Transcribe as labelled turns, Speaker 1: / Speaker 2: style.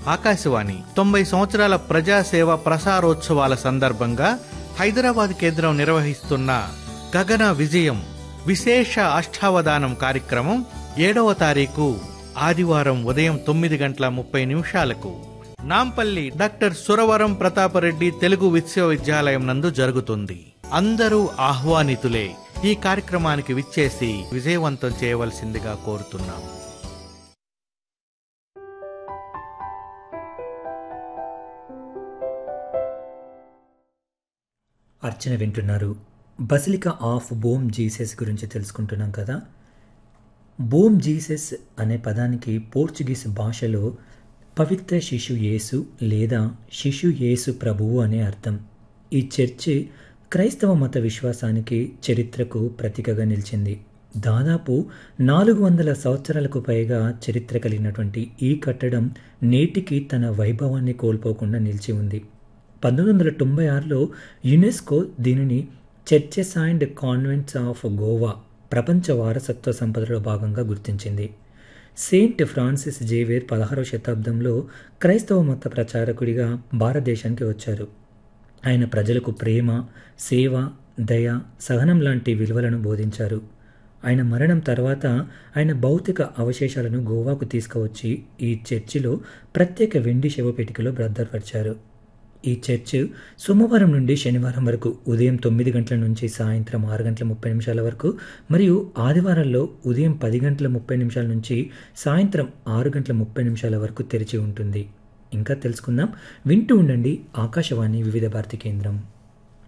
Speaker 1: ఆకాశవాణి తొంభై సంవత్సరాల ప్రజాసేవ ప్రసారోత్సవాల సందర్భంగా హైదరాబాద్ కేంద్రం నిర్వహిస్తున్న గగన విజయం విశేష అష్టావధానం కార్యక్రమం ఏడవ తారీఖు ఆదివారం ఉదయం తొమ్మిది గంటల ముప్పై నిమిషాలకు నాంపల్లి డాక్టర్ సురవరం ప్రతాపరెడ్డి తెలుగు విశ్వవిద్యాలయం నందు జరుగుతుంది అందరూ ఆహ్వానితులే ఈ కార్యక్రమానికి విచ్చేసి విజయవంతం చేయవలసిందిగా కోరుతున్నాం
Speaker 2: అర్చన వింటున్నారు బసిలికా ఆఫ్ బోమ్ జీసస్ గురించి తెలుసుకుంటున్నాం కదా బోమ్ జీసస్ అనే పదానికి పోర్చుగీస్ భాషలో పవిత్ర శిశు యేసు లేదా శిశు యేసు ప్రభువు అనే అర్థం ఈ చర్చి క్రైస్తవ మత విశ్వాసానికి చరిత్రకు ప్రతీకగా నిలిచింది దాదాపు నాలుగు వందల సంవత్సరాలకు పైగా చరిత్ర కలిగినటువంటి ఈ కట్టడం నేటికి తన వైభవాన్ని కోల్పోకుండా నిలిచి ఉంది పంతొమ్మిది వందల తొంభై ఆరులో యునెస్కో దీనిని churches and convents of Goa ప్రపంచ వారసత్వ సంపదలో భాగంగా గుర్తించింది సెయింట్ ఫ్రాన్సిస్ జేవియర్ పదహారవ శతాబ్దంలో క్రైస్తవ మత ప్రచారకుడిగా భారతదేశానికి వచ్చారు ఆయన ప్రజలకు ప్రేమ సేవ దయ సహనం లాంటి విలువలను బోధించారు ఆయన మరణం తర్వాత ఆయన భౌతిక అవశేషాలను గోవాకు తీసుకువచ్చి ఈ చర్చిలో ప్రత్యేక వెండి శవపేటికలో భద్రపరిచారు ఈ చర్చ్ సోమవారం నుండి శనివారం వరకు ఉదయం తొమ్మిది గంటల నుంచి సాయంత్రం ఆరు గంటల ముప్పై నిమిషాల వరకు మరియు ఆదివారాల్లో ఉదయం పది గంటల ముప్పై నిమిషాల నుంచి సాయంత్రం ఆరు గంటల ముప్పై నిమిషాల వరకు తెరిచి ఉంటుంది ఇంకా తెలుసుకుందాం వింటూ ఉండండి ఆకాశవాణి వివిధ భారతి కేంద్రం